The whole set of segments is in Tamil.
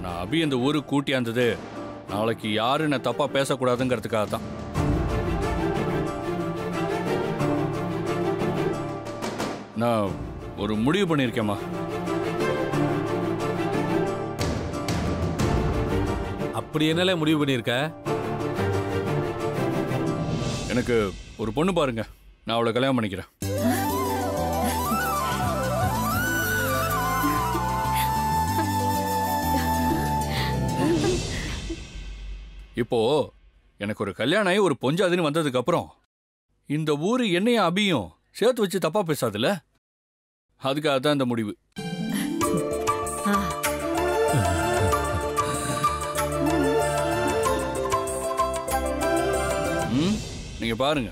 நான் அபி இந்த ஊருக்கு கூட்டியாந்தது நாளைக்கு யாரும் என்ன தப்பா பேசக்கூடாதுங்கிறதுக்காக தான் நான் ஒரு முடிவு பண்ணியிருக்கேம்மா அப்படி என்னல முடிவு பண்ணியிருக்க எனக்கு ஒரு பொண்ணு பாருங்க நான் அவளை கல்யாணம் பண்ணிக்கிறேன் இப்போ எனக்கு ஒரு கல்யாணம் ஆகி ஒரு பொஞ்சாதின்னு வந்ததுக்கு அப்புறம் இந்த ஊரு என்னையும் அபியும் சேர்த்து வச்சு தப்பா பேசாதுல்ல அதுக்காக தான் இந்த முடிவு ம் நீங்க பாருங்க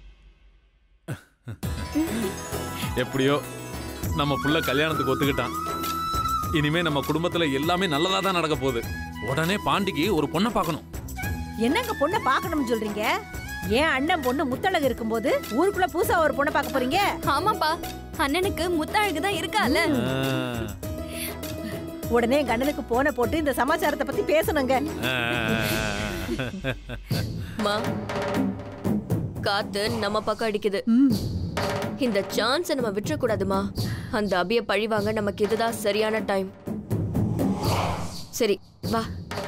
எப்படியோ நம்ம புள்ள கல்யாணத்துக்கு ஒத்துக்கிட்டான் இனிமே நம்ம குடும்பத்துல எல்லாமே நல்லதா தான் நடக்க போகுது உடனே பாண்டிக்கு ஒரு பொண்ணை பார்க்கணும் என்னங்க பொண்ணை பார்க்கணும்னு சொல்றீங்க ஏன் அண்ணன் பொண்ணு முத்தழகு இருக்கும்போது ஊருக்குள்ள புதுசா ஒரு பொண்ணை பார்க்க போறீங்க ஆமாப்பா அண்ணனுக்கு முத்தழகு தான் இருக்கால ஆ, உடனே எங்க அண்ணனுக்கு போனை போட்டு இந்த சமாச்சாரத்தை பத்தி பேசணுங்க ஆ, மா காத்து நம்ம பக்கம் அடிக்குது இந்த சான்ஸை நம்ம விட்டுறக்கூடாதுமா அந்த அபிய பழிவாங்க நமக்கு இதுதான் சரியான டைம் சரி வா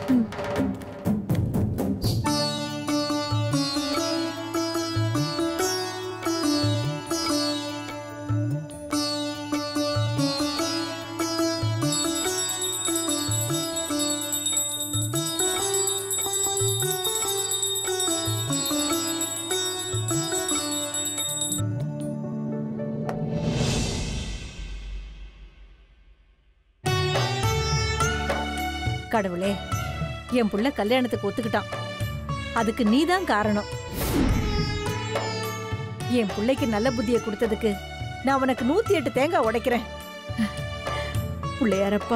கடவுளே என் புள்ள கல்யாணத்துக்கு ஒத்துக்கிட்டான் அதுக்கு நீதான் காரணம் என் பிள்ளைக்கு நல்ல புத்தியை கொடுத்ததுக்கு நான் உனக்கு நூத்தி எட்டு தேங்காய் உடைக்கிறேன் பிள்ளையாரப்பா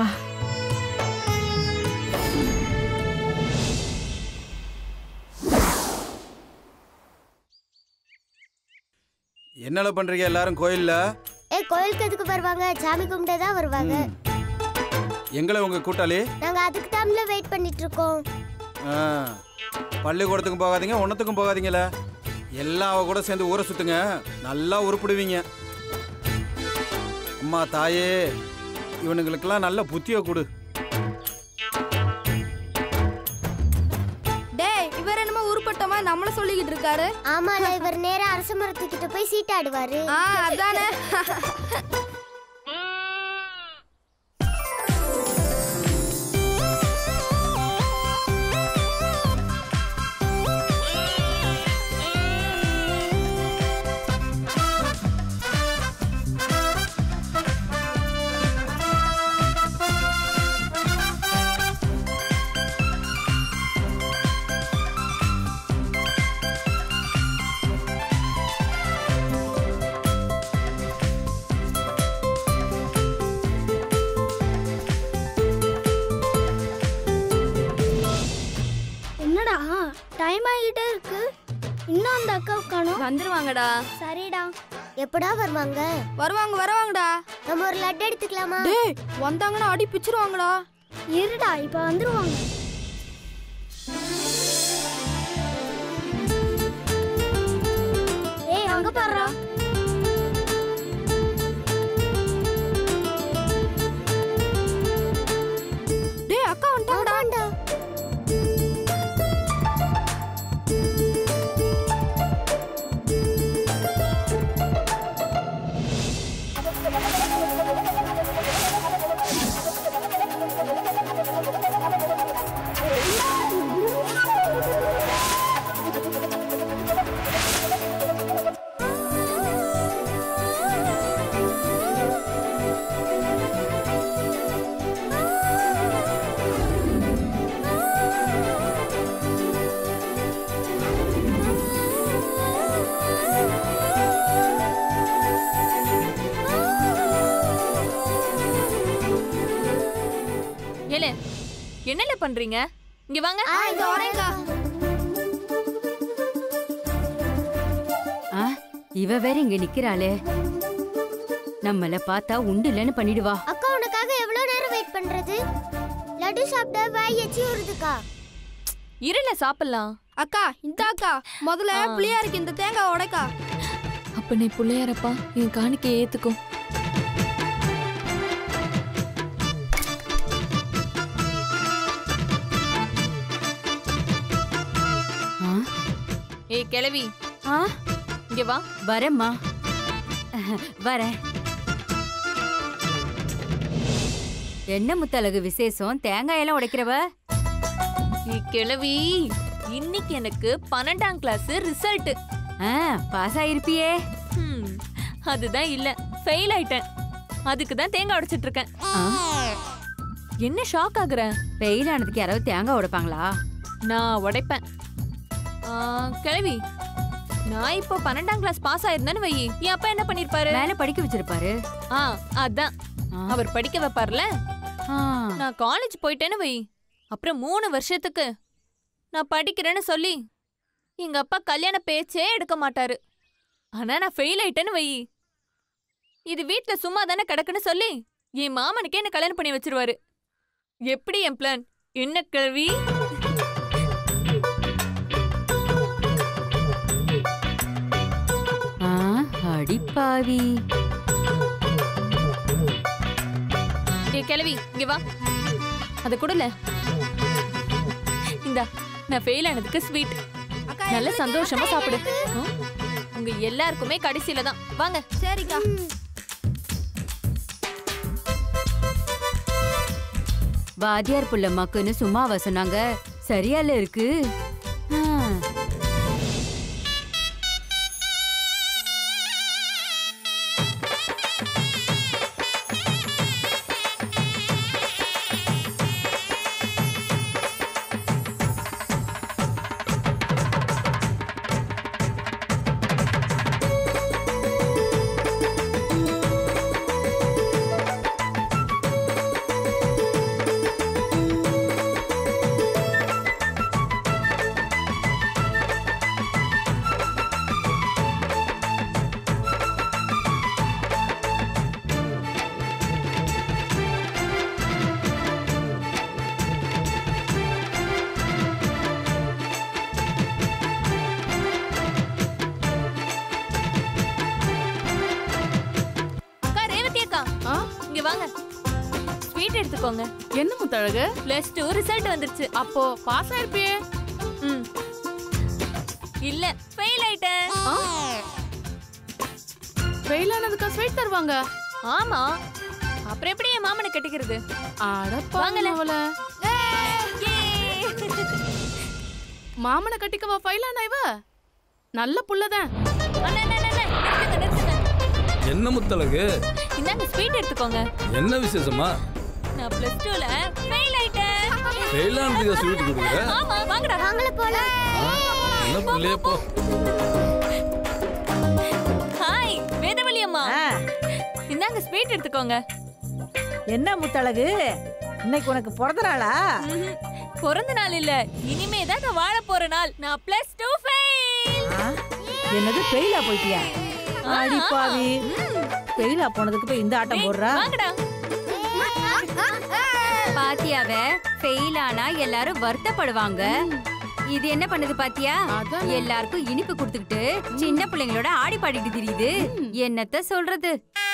என்னல பண்றீங்க எல்லாரும் கோயில்ல ஏ கோயிலுக்கு எதுக்கு வருவாங்க சாமி கும்பிட்டே தான் வருவாங்க எங்களை உங்க கூட்டாளி நாங்க அதுக்கு தாம்ல வெயிட் பண்ணிட்டு இருக்கோம் ஆ, பள்ளிக்கூடத்துக்கும் போகாதீங்க ஒன்னத்துக்கும் போகாதீங்களே எல்லாம் அவ கூட சேர்ந்து ஊரை சுத்துங்க நல்லா உருப்பிடுவீங்க அம்மா தாயே இவனுங்களுக்கெல்லாம் நல்ல புத்திய கொடு டேய் இவர் என்னமோ உருப்பட்டமா நம்மள சொல்லிக்கிட்டு இருக்காரு ஆமால இவர் நேரா அரச மரத்துக்கிட்ட போய் சீட்டாடுவாரு ஆ அதானே என்னடா டைம் ஆகிட்டே இருக்கு இன்னும் அந்த அக்கா காணோம் வந்துருவாங்கடா சரிடா எப்படா வருவாங்க வருவாங்க வருவாங்கடா நம்ம ஒரு லட்டு எடுத்துக்கலாமா டேய் வந்தாங்கன்னா அடி பிச்சிருவாங்கடா இருடா இப்ப வந்துருவாங்க ஏய் அங்க பாருடா டேய் அக்கா வந்துட்டாங்கடா ஏலே என்னல பண்றீங்க இங்க வாங்க ஆ இந்த வரேன்க்கா ஆ இவ வேற இங்க நிக்கிறாளே நம்மள பார்த்தா உண்டு இல்லைன்னு பண்ணிடுவா அக்கா உனக்காக எவ்வளவு நேரம் வெயிட் பண்றது லட்டு சாப்பிட்டா வாய் எச்சி வருதுக்கா இருல சாப்பிடலாம் அக்கா இந்த அக்கா முதல்ல ஆ. பிள்ளையாருக்கு இந்த தேங்காய் உடைக்கா அப்ப நீ பிள்ளையாரப்பா என் காணிக்கை ஏத்துக்கோ ஆ, ஏய் கிழவி ஆ, இங்க வா வரேம்மா வரேன் என்ன முத்தழகு விசேஷம் தேங்காயெல்லாம் உடைக்கிறவ ஏய் கிழவி இன்னைக்கு எனக்கு பன்னெண்டாம் கிளாஸ் ரிசல்ட் ஆ, பாஸ் ஆயிருப்பியே அதுதான் இல்ல ஃபெயில் ஆயிட்டேன் அதுக்கு தான் தேங்காய் உடைச்சிட்டு இருக்கேன் ஆ, என்ன ஷாக் ஆகுற வெயில் ஆனதுக்கு யாராவது தேங்காய் உடைப்பாங்களா நான் உடைப்பேன் ஆ, கிழவி நான் இப்போ பன்னெண்டாம் கிளாஸ் பாஸ் ஆயிருந்தேன்னு வை என் அப்பா என்ன பண்ணிருப்பாரு மேல படிக்க வச்சிருப்பாரு ஆ அதான் ஆ, அவர் படிக்க வைப்பார்ல ஆ, நான் காலேஜ் போயிட்டேன்னு வை அப்புறம் மூணு வருஷத்துக்கு நான் படிக்கிறேன்னு சொல்லி எங்க அப்பா கல்யாண பேச்சே எடுக்க மாட்டாரு ஆனா நான் ஃபெயில் ஆயிட்டேன்னு வை இது வீட்ல சும்மா தானே கிடக்குன்னு சொல்லி என் மாமனுக்கே என்ன கல்யாணம் பண்ணி வச்சிருவாரு எப்படி என் பிளான் என்ன கேள்வி ஆ, அடிப்பாவி ஏ கிழவி இங்க வா அத குடுல இந்தா நான் ஃபெயில் ஆனதுக்கு ஸ்வீட் அக்கா நல்ல எங்களுக்கு சந்தோஷமா அக்கா சாப்பிடு எனக்கு. ம்? உங்க எல்லாருக்குமே கடைசியில தான் வாங்க சரிக்கா வாத்தியார் புள்ள மக்குன்னு சும்மாவா சொன்னாங்க சரியால இருக்கு ஆ, அக்கா ரேவதி அக்கா ஆ? இங்க வாங்க ஸ்வீட் எடுத்துக்கோங்க என்ன முத்தழகு பிளஸ் டூ ரிசல்ட் வந்துருச்சு அப்போ பாஸ் ஆயிருப்பியே ம் இல்ல ஃபெயில் ஆயிட்டேன் ஃபெயில் ஆனதுக்கா ஸ்வீட் தருவாங்க ஆமா அப்புறம் எப்படி என் மாமனை கட்டிக்கிறது அடப்பாங்கல வாங்கல. மாமனை கட்டிக்கவா ஃபெயில் ஆனா இவ நல்ல புள்ளதான் அண்ணா, அண்ணா, அண்ணா, நிறுத்துங்க, நிறுத்துங்க. என்ன முத்தழகு இந்தாங்க ஸ்வீட் எடுத்துக்கோங்க என்ன விசேஷமா நான் பிளஸ் டூல ஃபெயில் ஆயிட்டேன் ஃபெயிலானதுக்கு ஸ்வீட் கொடுக்குற ஆமா வாங்கடா வாங்கல போல என்ன பிள்ளையே போ ஹாய் வேதவழி அம்மா ஆ, இந்தாங்க ஸ்வீட் எடுத்துக்கோங்க என்ன முத்தழகு இன்னைக்கு உனக்கு பிறந்த நாளா ம்ஹும். பிறந்த நாள் இல்ல இனிமே தான் நான் வாழ போற நாள் நான் பிளஸ் டூ ஃபெயில் ஆ, என்னது ஃபெயிலா போயிட்டியா அடி பாவி ஃபெயிலா போனதுக்கு போய் இந்த ஆட்டம் போடுறா வாங்கடா பாத்தியாவ ஃபெயில் ஆனா எல்லாரும் வருத்தப்படுவாங்க இது என்ன பண்ணுது பாத்தியா அதானே. எல்லாருக்கும் இனிப்பு கொடுத்துக்கிட்டு சின்ன பிள்ளைங்களோட ஆடி பாடிட்டு திரியுது என்னத்த சொல்றது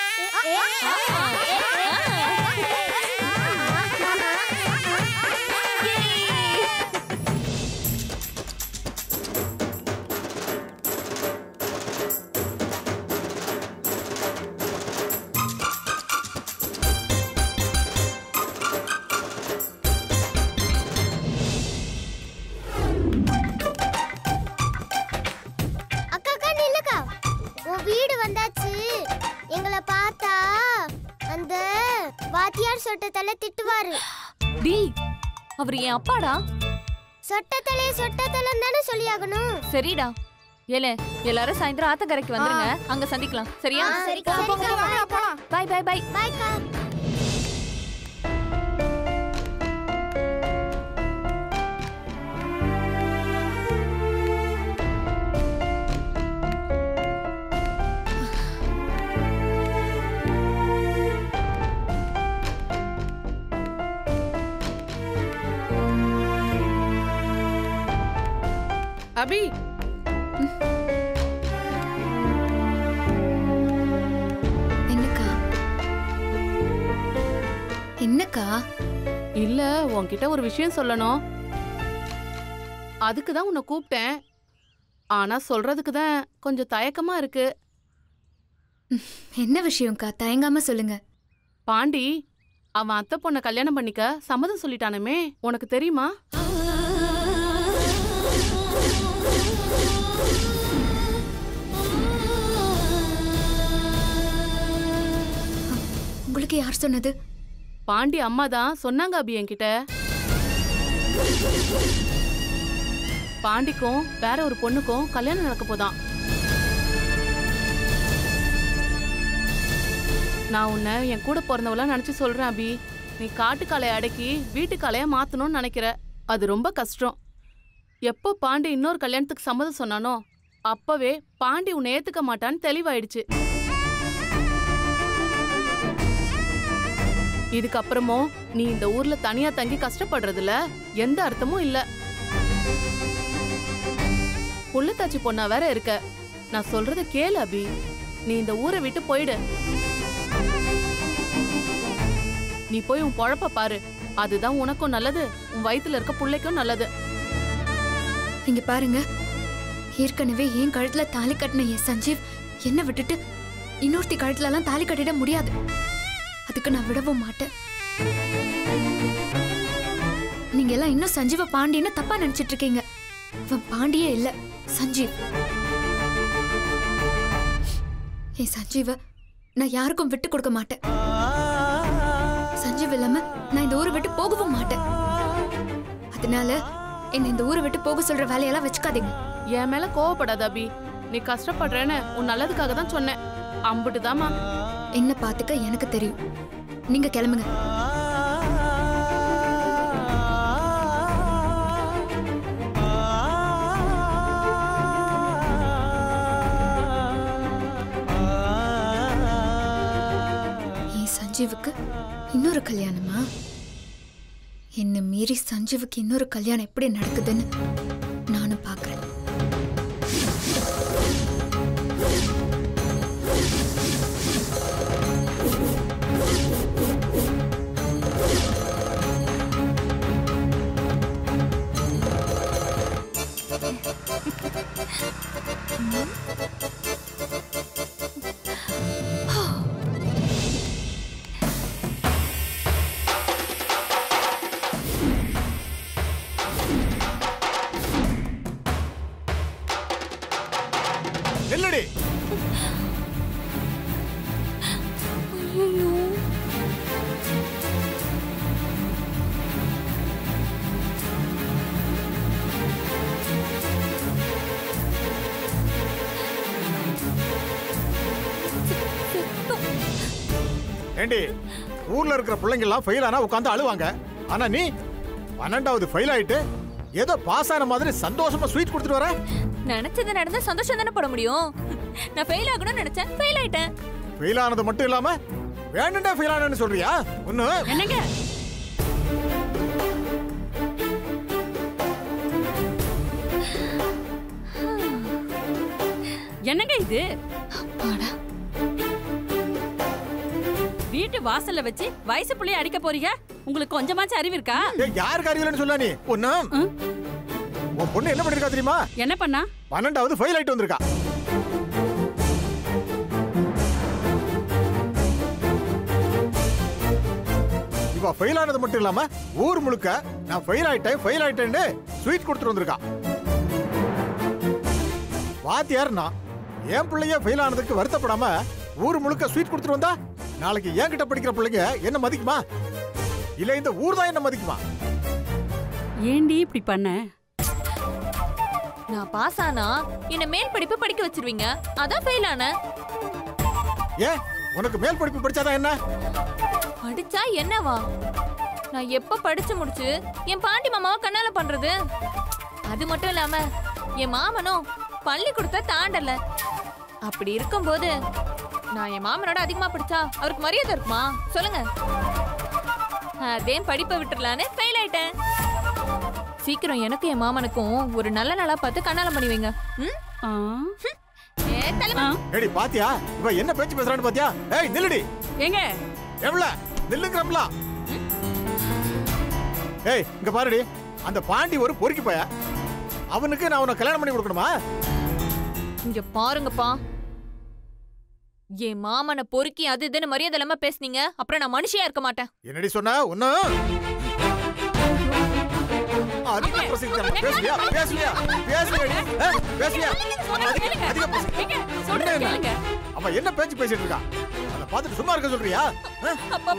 அக்கா அக்கா நில்லுக்கா உன் வீடு வந்தாச்சு எங்களை பார்த்தா அந்த வாத்தியார் சொட்டத்தலை திட்டுவாரு டி அவர் என் அப்பாடா சொட்டத்தலை சொட்டத்தலை தானே சொல்லியாகணும் சரிடா ஏல எல்லாரும் சாயந்தரம் ஆத்தங்கரைக்கு வந்துருங்க அங்க சந்திக்கலாம் சரியா ஆ, சரிக்கா. போங்க, வாங்கடா, போலாம். பை பை பை பாய்க்கா அபி என்னக்கா என்னக்கா இல்ல உன்கிட்ட ஒரு விஷயம் சொல்லணும் அதுக்கு தான் உன்னை கூப்பிட்டேன் ஆனா சொல்றதுக்கு தான் கொஞ்சம் தயக்கமா இருக்கு என்ன விஷயம்க்கா தயங்காம சொல்லுங்க பாண்டி அவன் அத்தை பொண்ணை கல்யாணம் பண்ணிக்க சம்மதம் சொல்லிட்டானுமே உனக்கு தெரியுமா உங்களுக்கு யார் சொன்னது பாண்டி அம்மா தான் சொன்னாங்க அபி என்கிட்ட பாண்டிக்கும் வேற ஒரு பொண்ணுக்கும் கல்யாணம் நடக்க போதாம் நான் உன்னை என் கூட பிறந்தவளா நினைச்சு சொல்றேன் அபி நீ காட்டுக்காலைய அடக்கி வீட்டுக்காலைய மாத்தணும்னு நினைக்கிற அது ரொம்ப கஷ்டம் எப்போ பாண்டி இன்னொரு கல்யாணத்துக்கு சம்மதம் சொன்னானோ அப்பவே பாண்டி உன்னை ஏத்துக்க மாட்டான்னு தெளிவாயிடுச்சு இதுக்கப்புறமும் நீ இந்த ஊர்ல தனியா தங்கி கஷ்டப்படுறதுல எந்த அர்த்தமும் இல்ல புள்ளத்தாச்சி பொண்ணா வேற இருக்க நான் சொல்றத கேளு அபி நீ இந்த ஊரை விட்டு போயிடு நீ போய் உன் பொழப்ப பாரு அதுதான் உனக்கும் நல்லது உன் வயித்துல இருக்க புள்ளைக்கும் நல்லது இங்க பாருங்க ஏற்கனவே என் கழுத்துல தாலி கட்டின என் சஞ்சீவ் என்ன விட்டுட்டு இன்னொருத்தி கழுத்துல எல்லாம் தாலி கட்டிட முடியாது அதுக்கு நான் விடவும் மாட்டேன் நீங்க எல்லாம் இன்னும் சஞ்சீவ பாண்டியன்னு தப்பா நினைச்சிட்டு இருக்கீங்க அவன் பாண்டியே இல்ல சஞ்சீவ் என் சஞ்சீவ நான் யாருக்கும் விட்டு கொடுக்க மாட்டேன் சஞ்சீவ் இல்லாம நான் இந்த ஊரை விட்டு போகவும் மாட்டேன் அதனால என்ன இந்த ஊரை விட்டு போக சொல்ற வேலையெல்லாம் வச்சுக்காதீங்க என் மேல கோவப்படாத அபி நீ கஷ்டப்படுறேன்னு உன் நல்லதுக்காக தான் சொன்னேன் அம்புட்டுதாம்மா என்ன பாத்துக்க எனக்கு தெரியும் நீங்க கிளம்புங்க என் சஞ்சீவுக்கு இன்னொரு கல்யாணமா என்ன மீறி சஞ்சீவுக்கு இன்னொரு கல்யாணம் எப்படி நடக்குதுன்னு நானும் பார்க்கறேன் என்னடி ஏண்டி ஊர்ல இருக்கிற பிள்ளைங்க எல்லாம் ஃபெயில் ஆனா உட்காந்து அழுவாங்க ஆனா நீ பன்னெண்டாவது ஃபெயில் ஆயிட்டு ஏதோ பாஸ் ஆன மாதிரி சந்தோஷமா ஸ்வீட் கொடுத்துட்டு வர நினைச்சது நடந்தா சந்தோஷம் தானே பட முடியும் நான் ஃபெயில் ஆகணும்னு நினைச்சேன் ஃபெயில் ஆயிட்டேன் ஃபெயில் ஆனது மட்டும் இல்லாம வேணுண்டா ஃபெயில் ஆனேன்னு சொல்றியா ஒண்ணு என்னங்க என்னங்க இது வீட்டு வாசல்ல வச்சு வயசு புள்ளைய அடிக்க போறீங்க உங்களுக்கு கொஞ்சமாச்சும் அறிவு இருக்கா ஏய், யாருக்கு அறிவில்லைன்னு சொல்ல நீ ஒண்ணு உன் பொண்ணு என்ன பண்ணிருக்கா தெரியுமா என்ன பண்ணா பன்னெண்டாவது ஃபெயில் ஆயிட்டு வந்திருக்கா இவ ஃபெயில் ஆனது மட்டும் இல்லாம ஊர் முழுக்க நான் ஃபெயில் ஆயிட்டேன் ஃபெயில் ஆயிட்டேன்னு ஸ்வீட் கொடுத்துட்டு வந்திருக்கா வாத்தியார் நான் என் பிள்ளைய ஃபெயில் ஆனதுக்கு வருத்தப்படாம ஊர் முழுக்க ஸ்வீட் கொடுத்துட்டு வந்தா நாளைக்கு என்கிட்ட படிக்கிற பிள்ளைங்க என்ன மதிக்குமா இல்ல இந்த ஊர் தான் என்ன மதிக்குமா ஏண்டி இப்படி பண்ண நான் பாஸ் ஆனா என்ன மேல் படிப்பு படிக்க வச்சிருவீங்க அதான் ஃபெயில் ஆனேன் ஏன் உனக்கு மேல் படிப்பு படிச்சாதான் என்ன படிச்சா என்னவா நான் எப்ப படிச்சு முடிச்சு என் பாண்டி மாமாவை கண்ணால பண்றது அது மட்டும் இல்லாம என் மாமனும் பள்ளி கொடுத்த தாண்டல அப்படி இருக்கும்போது நான் என் மாமனோட அதிகமா படிச்சா அவருக்கு மரியாதை இருக்குமா சொல்லுங்க அதே படிப்பை விட்டுறலான்னு ஃபெயில் ஆயிட்டேன் சீக்கிரம் எனக்கு என் மாமனுக்கும் ஒரு நல்ல நாளா பார்த்து கண்ணாலம் பண்ணி வைங்க ம்? ஏ, தலைவா. ஏடி பாத்தியா இவ என்ன பேச்சு பேசுறான்னு பாத்தியா ஏய் நில்லுடி எங்க எவ்வளவு நில்லுங்கிறப்பல ஏய் இங்க பாருடி அந்த பாண்டி ஒரு பொறுக்கி போய அவனுக்கு நான் உன்னை கல்யாணம் பண்ணி கொடுக்கணுமா இங்க பாருங்கப்பா என் மாமனை பொறுக்கி அது இதுன்னு மரியாதை இல்லாம பேசுனீங்க அப்புறம் நான் மனுஷியா இருக்க மாட்டேன் என்னடி சொன்ன ஒன்னும் அதிக பிரசங்கிச்சா பேசுவியா பேசுவியா பேசுவியா ஆ? பேசுவியா அதிக அதிக பிரசங்கி- என்ன என்ன? அவன் என்ன பேச்சு பேசிட்டு இருக்கான் அதை பார்த்துட்டு சும்மா இருக்க சொல்றியா ஆ?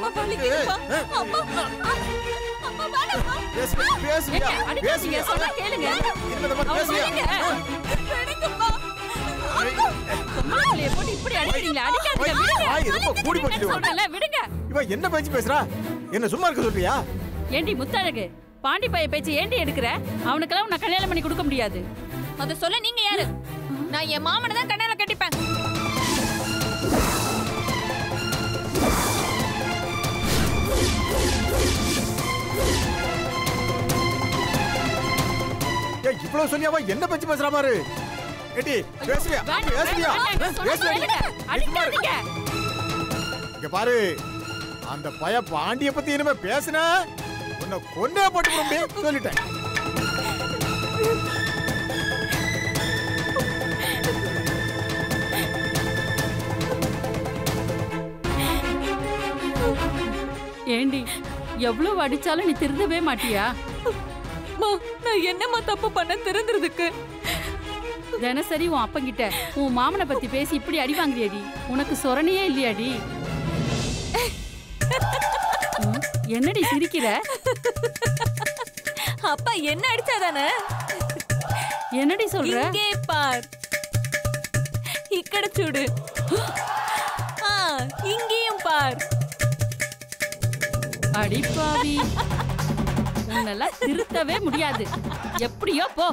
பேசு பேசுவியா பேசுவியா சொன்னா கேளுங்க இந்த மாதிரி பேசுவியா பொம்பளைய போட்டு இப்படி அடிக்கிறீங்களா அடிக்காதீங்க விடுங்க வாய் ரொம்ப கூடி போச்சுடி உனக்கு. சொல்றேன்ல விடுங்க இவன் என்ன பேச்சு பேசுறா என்ன சும்மா இருக்க சொல்றியா ஏண்டி முத்தழகு பாண்டி பைய பேச்சு ஏண்டி எடுக்கிற அவனுக்கெல்லாம் உன்னை கல்யாணம் பண்ணி கொடுக்க முடியாது அத சொல்ல நீங்க யாரு நான் என் மாமனை தான் கண்ணால கட்டிப்பேன் ஏய் இவ்வளவு சொல்லி அவன் என்ன பேச்சு பேசுறா பாரு ஏடி பேசுவியா வேண்டாம், பேசுவியா வேண்டாம், வேண்டாம், சொன்னா பேசுவியா கேளுங்க. நீ சும்மா இரு. அடிக்காதீங்க. இங்க பாரு அந்த பய பாண்டிய பத்தி இனிமே பேசுன உன்னை கொன்னே போட்டு விட முடியும் சொல்லிட்டேன் ஏண்டி எவ்வளவு அடிச்சாலும் நீ திருந்தவே மாட்டியா நான் என்னம்மா தப்பு பண்ண திருந்துறதுக்கு தினசரி உன் அப்பங்கிட்ட உன் மாமனை பத்தி பேசி இப்படி அடி வாங்குறியாடி உனக்கு சொரணையே இல்லையாடி ம், என்னடி சிரிக்கிற அப்பா என்ன அடிச்சாதானே என்னடி சொல்ற இங்கே பார் இக்கட சூடு ஆ, இங்கேயும் பார் அடிப்பாவி உன்னெல்லாம் திருத்தவே முடியாது எப்படியோ போ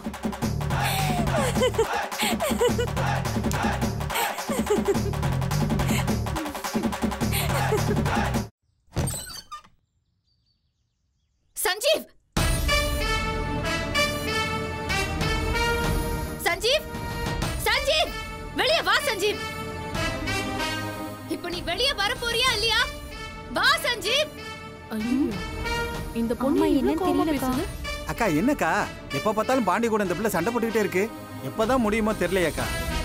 சஞ்சீவ் சஞ்சீவ் சஞ்சீவ் வெளியே வா சஞ்சீவ் இப்போ நீ வெளியே வர போறியா இல்லையா வா சஞ்சீவ் இந்த பொண்ணு என்ன தெரியல அக்கா என்னக்கா எப்ப பார்த்தாலும் பாண்டி கூட இந்த பிள்ளை சண்டை போட்டுக்கிட்டே இருக்கு எப்பதான் முடியுமோ தெரியலையாக்கா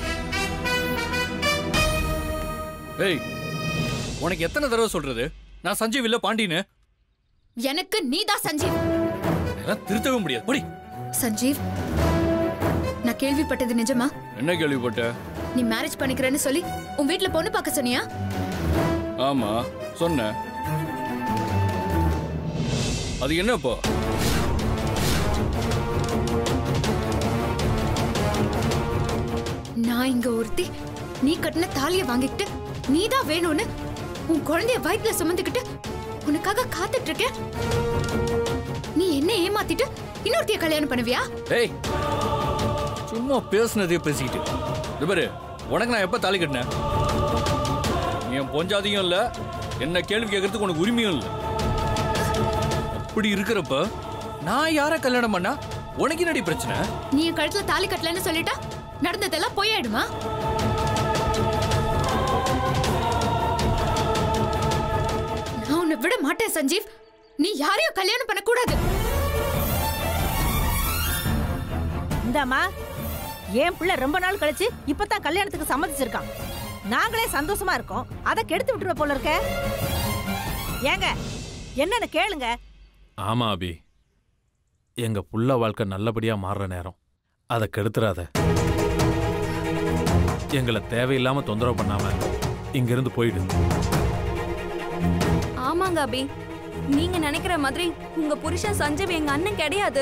ஏய் உனக்கு எத்தனை தடவை சொல்றது நான் சஞ்சீவ் இல்ல பாண்டின்னு எனக்கு நீதான் சஞ்சீவ் எல்லாம் திருத்தவே முடியாது போடி சஞ்சீவ் நான் கேள்விப்பட்டது நிஜமா என்ன கேள்விப்பட்ட நீ மேரேஜ் பண்ணிக்கிறேன்னு சொல்லி உன் வீட்ல பொண்ணு பார்க்க சொன்னியா ஆமா சொன்னேன் அது என்ன இப்போ நான் இங்க ஒருத்தி நீ கட்டின தாலிய வாங்கிக்கிட்டு நீதான் வேணும்னு உன் குழந்தைய வயித்துல சுமந்துக்கிட்டு உனக்காக காத்துட்டு இருக்கேன் நீ என்ன ஏமாத்திட்டு இன்னொருத்திய கல்யாணம் பண்ணுவியா ஏய் சும்மா பேசுனதே பேசிக்கிட்டு இது பாரு உனக்கு நான் எப்ப தாலி கட்டினேன் நீ என் பொஞ்சாதியும் இல்ல என்ன கேள்வி கேட்கறதுக்கு உனக்கு உரிமையும் இல்ல அப்படி இருக்கிறப்ப நான் யார கல்யாணம் பண்ணா உனக்கு என்னடி பிரச்சனை நீ என் கழுத்துல தாலி கட்டலன்னு சொல்லிட்டா நடந்ததெல்லாம் பொய்யாயிடுமா நான் உன்னை விட மாட்டேன் சஞ்சீவ் நீ யாரையும் கல்யாணம் பண்ணக்கூடாது இந்தாம்மா என் பிள்ளை ரொம்ப நாள் கழிச்சு இப்பதான் கல்யாணத்துக்கு சம்மதிச்சிருக்கான் நாங்களே சந்தோஷமா இருக்கோம் அதை கெடுத்து விட்டுருவ போல இருக்க ஏங்க என்னன்னு கேளுங்க ஆமா அபி எங்க புள்ள வாழ்க்கை நல்லபடியா மாறுற நேரம் அதை கெடுத்துறாத எங்களை தேவையில்லாம தொந்தரவு பண்ணாம இங்கிருந்து போயிடு ஆமாங்க அபி நீங்க நினைக்கிற மாதிரி உங்க புருஷன் சஞ்சீவ் எங்க அண்ணன் கிடையாது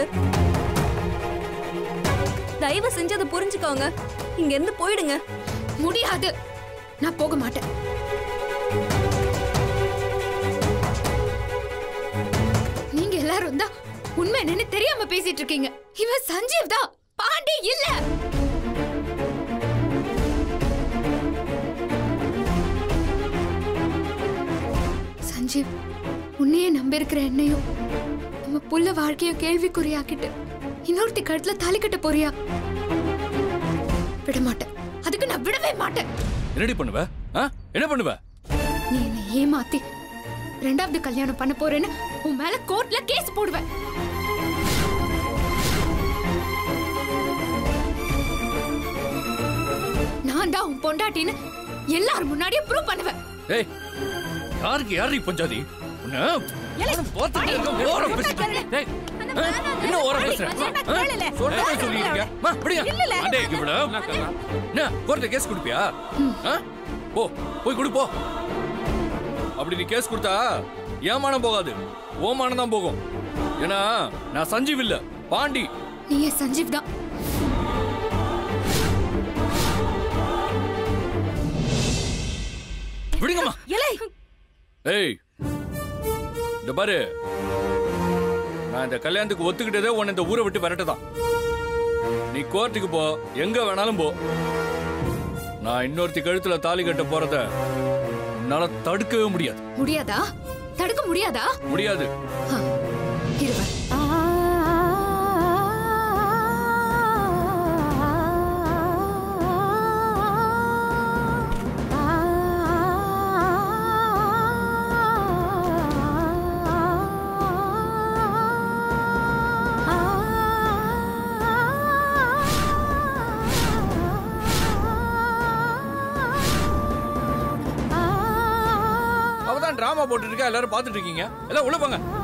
தயவு செஞ்சு அதை புரிஞ்சுக்கோங்க இங்க இருந்து போயிடுங்க முடியாது நான் போக மாட்டேன் நீங்க எல்லாரும் தான் உண்மை என்னன்னு தெரியாம பேசிட்டு இருக்கீங்க இவன் சஞ்சீவ் தான் பாண்டி இல்ல சஞ்சீவ் உன்னையே நம்பியிருக்கிற என்னையும் நம்ம புள்ள வாழ்க்கைய கேள்விக்குறியாக்கிட்டு இன்னொருத்தி கழுத்துல தாலி கட்ட போறியா விட மாட்டேன் அதுக்கு நான் விடவே மாட்டேன் என்னடி பண்ணுவ ஆ? என்ன பண்ணுவ நீ என்னை ஏமாத்தி ரெண்டாவது கல்யாணம் பண்ண போறேன்னு உன் மேல கோர்ட்ல கேஸ் போடுவேன் நான் தான் உன் பொண்டாட்டின்னு எல்லாரும் முன்னாடியும் ப்ரூவ் பண்ணுவேன் ஏய் யாருக்கு யாரு பஞ்சாதி உன்னை அவனை பார்த்துட்டே இருக்க, ஓரம் பேசிட்டு. டேய், ஆ? என்ன ஓரம் பேசுற? ஆ? சொல்றதை சொல்லிருக்க. மா, விடுங்க. அடே, இவள. என்ன, கோர்ட்ல கேஸ் கொடுப்பியா ஆ? போ போய் கொடு போ அப்படி நீ கேஸ் கொடுத்தா ஏமானம் போகாது ஓமானம் தான் போகும் ஏன்னா நான் சஞ்சீவ் இல்ல பாண்டி நீ என் சஞ்சீவ் தான் விடுங்கம்மா ஏய் இந்த பாரு நான் இந்த கல்யாணத்துக்கு ஒத்துக்கிட்டதே உன்னை இந்த ஊரை விட்டு விரட்டதான் நீ கோர்ட்டுக்கு போ எங்க வேணாலும் போ நான் இன்னொருத்தி கழுத்துல தாலி கட்ட போறத உன்னால தடுக்கவே முடியாது முடியாதா தடுக்க முடியாதா முடியாது இருவர் அவதான் டிராமா போட்டுட்டு இருக்கா எல்லாரும் பாத்துட்டு இருக்கீங்க எல்லாம் உள்ள போங்க